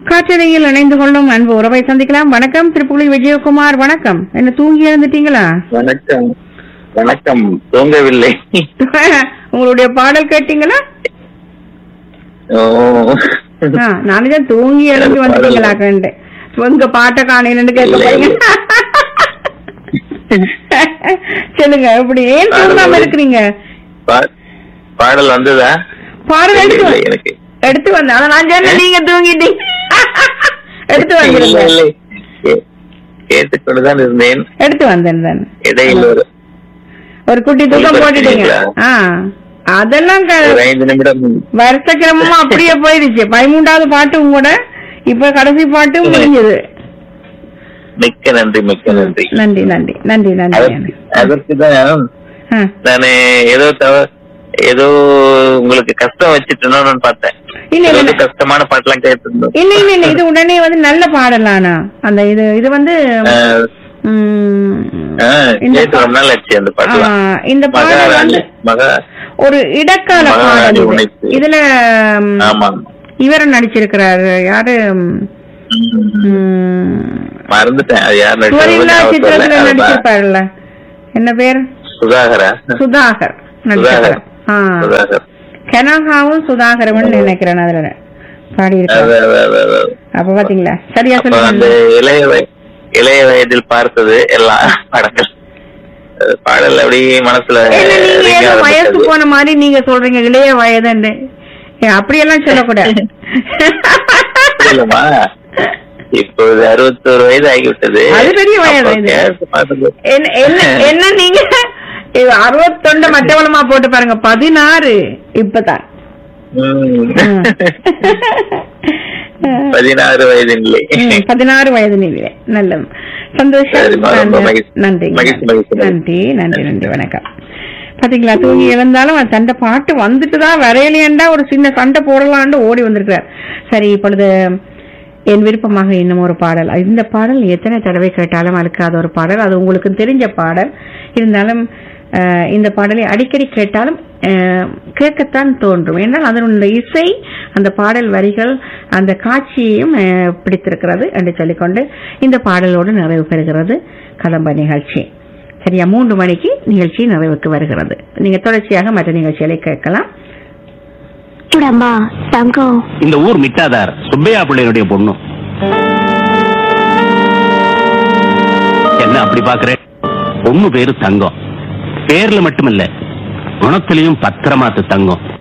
காற்றறையில் இணைந்து கொள்ளும் அன்பு உறவை சந்திக்கலாம் வணக்கம் திருப்புலி விஜயகுமார் வணக்கம் என்ன தூங்கி எழுந்துட்டீங்களா வணக்கம் வணக்கம் தூங்கவில்லை உங்களுடைய பாடல் கேட்டீங்களா ஓ ஆ, நானே தான் தூங்கி எழுந்து வந்துட்டீங்களா கண்டு உங்க பாட்டை காணையிலன்னு கேட்க போறீங்க சொல்லுங்க இப்படி ஏன் தூங்காம இருக்கிறீங்க பா- பாடல் வந்ததா பாடல் எடுத்து இல்லை, வ- எனக்கு எடுத்து வந்தேன் அதான் நான் சொன்னேன் நீங்க தூங்கிட்டீங்க எடுத்து இல்லை, வந்துருங்க இல்லை. கே- கேட்டுக்கொண்டுதான் இருந்தேன் எடுத்து வந்தேன் தானே இடையில் ஒரு ஒரு குட்டி தூக்கம் உங்களுக்கு போட்டுட்டீங்க தெரியுங்களா? ஆ அதெல்லாம் ஒரு க- ஐந்து நிமிடம் வருஷ கிரமமா அப்படியே போயிடுச்சு பதிமூன்றாவது பாட்டும் கூட இப்ப கடைசி பாட்டும் முடிஞ்சது மிக்க நன்றி மிக்க நன்றி நன்றி நன்றி நன்றி நன்றி அதற்கு அதற்குதான் ஆ. நானு ஏதோ தவ ஏதோ உங்களுக்கு கஷ்டம் வச்சுட்டேனோன்னு பார்த்தேன் இல்ல ஏதோ இல்ல ஒரு கஷ்டமான பாட்டெல்லாம் கேட்டிருந்தோம் இல்ல இல்ல இல்ல இது உடனே வந்து நல்ல பாடலானா அந்த இது இது வந்து ஆஹ், ம், ஆஹ், இந்த கேட்டு பா- ரொம்ப நாள் ஆச்சு அந்த ஆ, பாட்டுலாம் இந்த பாடல் மகாராணி வந்து மகா ஒரு இடக்கால மகாராணி பாடல் இது உழைப்பு. இதுல ம், ஆமா இவர் நடிச்சிருக்கிறாரு யாரு ம், மறந்துட்டேன் அது யார் சுவரில்லா நடிச்சது சித்திரத்துல ஞாபகம் வரல. நடிச்சிருப்பாருல்ல என்ன பேர் சுதாகரா சுதாகர் நடிச்சிருக்காரு ஆ சுதாகர் கனகாவும் சுதாகரவும் நினைக்கிறேன் அதுல பாடி அது, இருக்காரு அது, அது, அது. அப்ப பாத்தீங்களா சரியா அப்ப அந்த சொல்லுங்க இளைய வய- இளைய வயதில் பார்த்தது எல்லாம் படங்கள் அது பாடல் அப்படியே மனசுல என்ன நீங்க ring ஏதோ வயசு ஆரம்பிச்சது. போன மாதிரி நீங்க சொல்றீங்க இளைய வயதுன்னு ஏ, அப்படியெல்லாம் சொல்லக்கூடாது இல்லம்மா இப்பொழுது அறுபத்தோரு வயது ஆகிவிட்டது அது பெரிய வயது அப்போ இது. கேட்டு பார்த்தது. என்ன என்ன- என்ன நீங்க இது அறுபத்தொண்டு மட்டவளமா போட்டு பாருங்க பதினாறு இப்பதான் ம். ம். பதினாறு வயது இல்லை ம், பதினாறு வயது நிலை நல்லது சந்தோஷம் சரிம்மா, ரொம்ப நன்றி மகிழ்ச்சி. நன்றி மகிழ்ச்சி, மகிழ்ச்சி, மகிழ்ச்சி. நன்றி நன்றி நன்றி வணக்கம் பாத்தீங்களா தூங்கி எழுந்தாலும் அந்த சண்டை பாட்டு வந்துட்டு தான் வரையலையண்டா ஒரு சின்ன சண்டை போடலான்னு ஓடி வந்திருக்கிறார் சரி இப்பொழுது என் விருப்பமாக இன்னும் ஒரு பாடல் இந்த பாடல் எத்தனை தடவை கேட்டாலும் அழுக்காத ஒரு பாடல் அது உங்களுக்கு தெரிஞ்ச பாடல் இருந்தாலும் அஹ், இந்த பாடலை அடிக்கடி கேட்டாலும் அஹ், கேட்கத்தான் தோன்றும் என்றால் அதனுடைய இசை அந்த பாடல் வரிகள் அந்த காட்சியையும் அஹ், பிடித்திருக்கிறது என்று சொல்லிக்கொண்டு இந்த பாடலோடு நிறைவு பெறுகிறது கதம்ப நிகழ்ச்சி சரியா மூன்று மணிக்கு நிகழ்ச்சி நிறைவுக்கு வருகிறது நீங்க தொடர்ச்சியாக மற்ற நிகழ்ச்சிகளை கேட்கலாம் చూడమ్మా తంకం இந்த ஊர் மிட்டாதார் சுப்பையா பிள்ளையுடைய பொண்ணு என்ன அப்படி பாக்குறேன் பொண்ணு பேரு தங்கம் பேர்ல மட்டுமில்ல குணத்திலையும் பத்திரமாத்து தங்கம்